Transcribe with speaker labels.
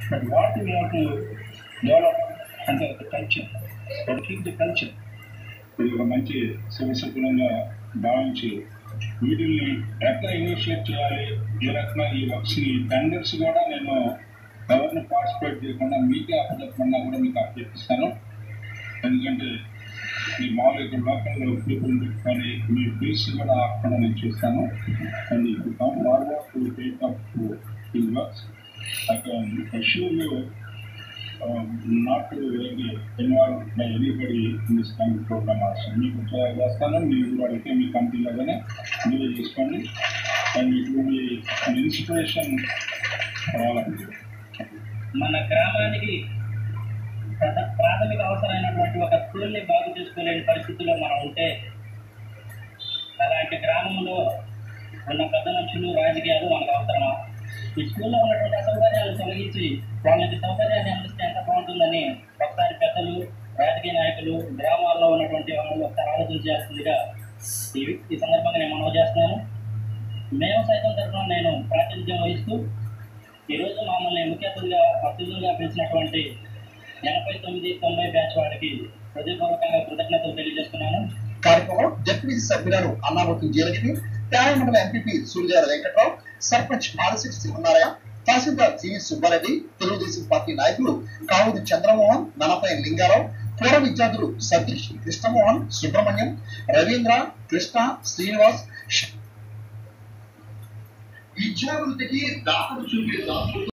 Speaker 1: but what you want develop అంటే culture keep the culture ఇది ఒక మంచి శివశకులంగా భావించి వీటిని ఎట్లా ఇనిషియేట్ చేయాలి ఏ రకంగా ఈ వర్క్స్ని టెండర్స్ కూడా నేను ఎవరిని పార్టిసిపేట్ చేయకుండా మీకే అప్పచెప్పకుండా కూడా మీకు అప్పచెప్పిస్తాను ఎందుకంటే మీ మామూలుగా లోకల్ పీపుల్ పెట్టుకొని మీ ఫీజు కూడా ఆపకుండా నేను చేస్తాను అండ్ ఇప్పుడు come forward to take up ఈ works I can assure you not to very involve by anybody in this kind program also మీకు చే- చేస్తాను మీరు కూడా అయితే మీ కంపెనీలోనే మీరే చేసుకోండి and it will be an inspiration రావాలండి
Speaker 2: మన గ్రామానికి ప్రధ- ప్రాథమిక అవసరమైనటువంటి ఒక స్కూల్ని బాగు చేసుకోలేని పరిస్థితుల్లో మనం ఉంటే అలాంటి గ్రామంలో ఉన్న పెద్ద మనుషులు రాజకీయాలు మనకు అవసరమా ఈ స్కూల్లో ఉన్నటువంటి అసౌకర్యాలు తొలగించి వాళ్ళకి సౌకర్యాన్ని అందిస్తే ఎంత బాగుంటుందని ఒకసారి పెద్దలు రాజకీయ నాయకులు గ్రామాల్లో ఉన్నటువంటి వాళ్ళు ఒకసారి ఆలోచన చేస్తుందిగా ఈ ఈ సందర్భంగా నేను మనవి చేస్తున్నాను మేము సైతం తరఫున నేను ప్రాతినిధ్యం వహిస్తూ ఈరోజు మమ్మల్ని ముఖ్య అతిథిగా అతిథులుగా పిలిచినటువంటి ఎనభై తొమ్మిది తొంభై బ్యాచ్ వారికి హృదయపూర్వకంగా కృతజ్ఞతలు తెలియజేస్తున్నాను
Speaker 3: కార్యక్రమంలో జడ్పీసీ సభ్యురాలు అన్నామూర్తి జీలగిరి త్యాగమండల ఎంపీపీ సూర్యాల వెంకట్రావు సర్పంచ్ మానసిక సింహనారాయణ తహసీల్దార్ జీవి సుబ్బారెడ్డి తెలుగుదేశం పార్టీ నాయకులు కావుది చంద్రమోహన్ ననపై లింగారావు పూర్వ విద్యార్థులు సతీష్ కృష్ణమోహన్ సుబ్రహ్మణ్యం రవీంద్ర కృష్ణ శ్రీనివాస్ విద్యాభివృద్ధికి దాతలు చూపే దాతలు